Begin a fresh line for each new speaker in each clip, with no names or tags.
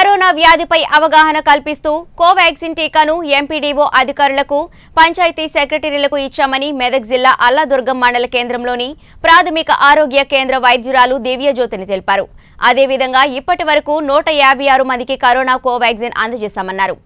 corona వ్యాధిపై అవగాహన కల్పిస్తూ కోవాక్సిన్ టీకాను ఎంపీడీఓ అధికారులకు పంచాయతీ సెక్రటరీలకు ఇచ్చామని మెదక్ జిల్లా అల్లాదుర్గం మండల కేంద్రంలోని ప్రాథమిక ఆరోగ్య కేంద్ర వైద్యురాలు దివ్యజ్యోతిని తెలిపారు అదేవిధంగా ఇప్పటి వరకు నూట యాభై ఆరు మందికి కరోనా కోవాక్సిన్ అందజేశామన్నారు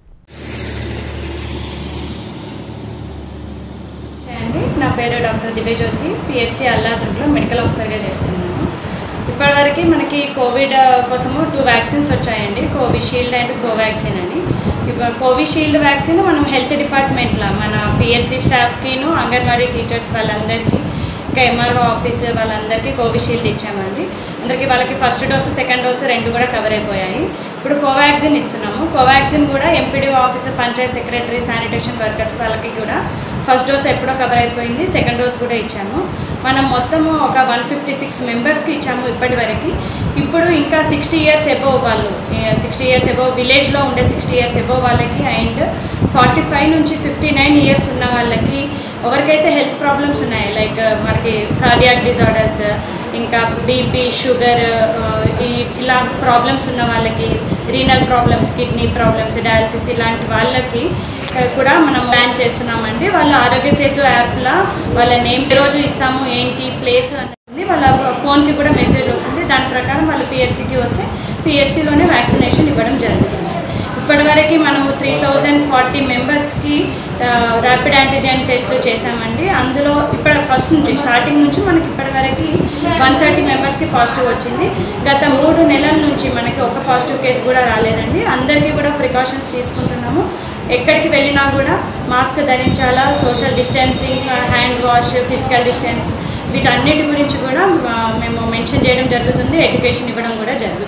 నమస్తే అండి నా పేరు డాక్టర్ దివ్యజ్యోతి పిహెచ్సి అల్లాదుర్గ్లో మెడికల్ ఆఫీసర్గా చేస్తున్నాను ఇప్పటివరకు మనకి కోవిడ్ కోసము టూ వ్యాక్సిన్స్ వచ్చాయండి కోవిషీల్డ్ అండ్ కోవాక్సిన్ అని ఇప్పుడు కోవిషీల్డ్ వ్యాక్సిన్ మనం హెల్త్ డిపార్ట్మెంట్లో మన పిహెచ్సి స్టాఫ్కిను అంగన్వాడీ టీచర్స్ వాళ్ళందరికీ ఇంకా ఎంఆర్ఓ ఆఫీస్ వాళ్ళందరికీ కోవిషీల్డ్ ఇచ్చామండి అందరికీ వాళ్ళకి ఫస్ట్ డోసు సెకండ్ డోసు రెండు కూడా కవర్ అయిపోయాయి ఇప్పుడు కోవాక్సిన్ ఇస్తున్నాము కోవాక్సిన్ కూడా MPD officer panchayat secretary sanitation workers వాళ్ళకి కూడా ఫస్ట్ డోస్ ఎప్పుడో కవర్ అయిపోయింది సెకండ్ డోస్ కూడా ఇచ్చాము మనం మొత్తము ఒక వన్ ఫిఫ్టీ సిక్స్ మెంబర్స్కి ఇచ్చాము ఇప్పటి వరకు ఇప్పుడు ఇంకా సిక్స్టీ ఇయర్స్ ఎబోవ్ వాళ్ళు సిక్స్టీ ఇయర్స్ ఎబోవ్ విలేజ్లో ఉండే సిక్స్టీ ఇయర్స్ ఎబోవ్ వాళ్ళకి అండ్ ఫార్టీ ఫైవ్ నుంచి ఫిఫ్టీ నైన్ ఇయర్స్ ఉన్న వాళ్ళకి ఎవరికైతే హెల్త్ ప్రాబ్లమ్స్ ఉన్నాయి లైక్ మనకి కార్డియాక్ డిజార్డర్స్ ఇంకా బీపీ షుగర్ ఈ ఇలా ప్రాబ్లమ్స్ ఉన్న వాళ్ళకి renal problems kidney problems dialysis ఇలాంటి వాళ్ళకి ఆ, కూడా మనం ప్లాన్ చేస్తున్నామండి వాళ్ళ ఆరోగ్య సేతు యాప్లో వాళ్ళ నేమ్స్ రోజు ఇస్తాము ఏంటి ప్లేస్ అనేది వాళ్ళ ఫోన్కి కూడా మెసేజ్ వస్తుంది దాని ప్రకారం వాళ్ళు పిహెచ్సికి వస్తే పిహెచ్సిలోనే వ్యాక్సినేషన్ ఇవ్వడం జరుగుతుంది ఇప్పటివరకు మనము త్రీ థౌజండ్ ఫార్టీ మెంబర్స్కి ర్యాపిడ్ యాంటీజెన్ టెస్ట్లు చేశామండి అందులో ఇప్పుడు ఫస్ట్ నుంచి స్టార్టింగ్ నుంచి మనకి ఇప్పటివరకు వన్ థర్టీ మెంబర్స్కి పాజిటివ్ వచ్చింది గత మూడు నెలల నుంచి మనకి ఒక పాజిటివ్ కేసు కూడా రాలేదండి అందరికీ కూడా ప్రికాషన్స్ తీసుకుంటున్నాము ఎక్కడికి వెళ్ళినా కూడా మాస్క్ ధరించాలా social distancing hand wash physical distance వీటన్నిటి గురించి కూడా ఆ, మేము మెన్షన్ చేయడం జరుగుతుంది ఎడ్యుకేషన్ ఇవ్వడం కూడా జరుగుతుంది